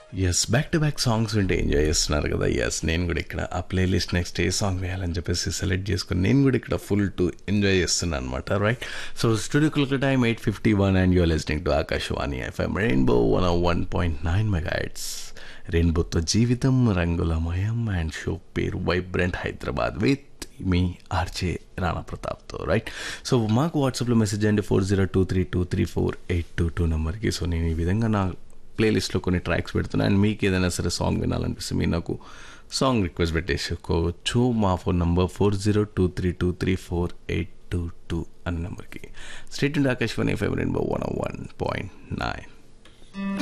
yes back to back songs ఉంటే enjoy చేస్తున్నారు కదా ఎస్ నేను కూడా ఇక్కడ ఆ ప్లేలిస్ట్ నెక్స్ట్ ఏ సాంగ్ వేయాలని చెప్పేసి సెలెక్ట్ చేసుకుని నేను కూడా ఇక్కడ ఫుల్ టు ఎంజాయ్ చేస్తున్నాను అనమాట రైట్ సో స్టూడియోకుల time eight fifty one and you're listening to Akashvani FM rainbow one one point nine megahertz రెయిన్బోతో జీవితం రంగులమయం అండ్ షో పేరు vibrant Hyderabad with me RJ Rana ప్రతాప్తో రైట్ సో మాకు వాట్సాప్లో మెసేజ్ అండి four zero two three two three four eight two two నెంబర్కి so నేను ఈ విధంగా నా ప్లేలిస్ట్లో కొన్ని ట్రాక్స్ పెడుతున్నాను అండ్ మీకు ఏదైనా సరే సాంగ్ వినాలనిపిస్తే మీరు నాకు సాంగ్ రిక్వెస్ట్ పెట్టేసుకోవచ్చు మా phone number four zero two three two three four eight two two అనే నెంబర్కి state Akashvani favourite one one point nine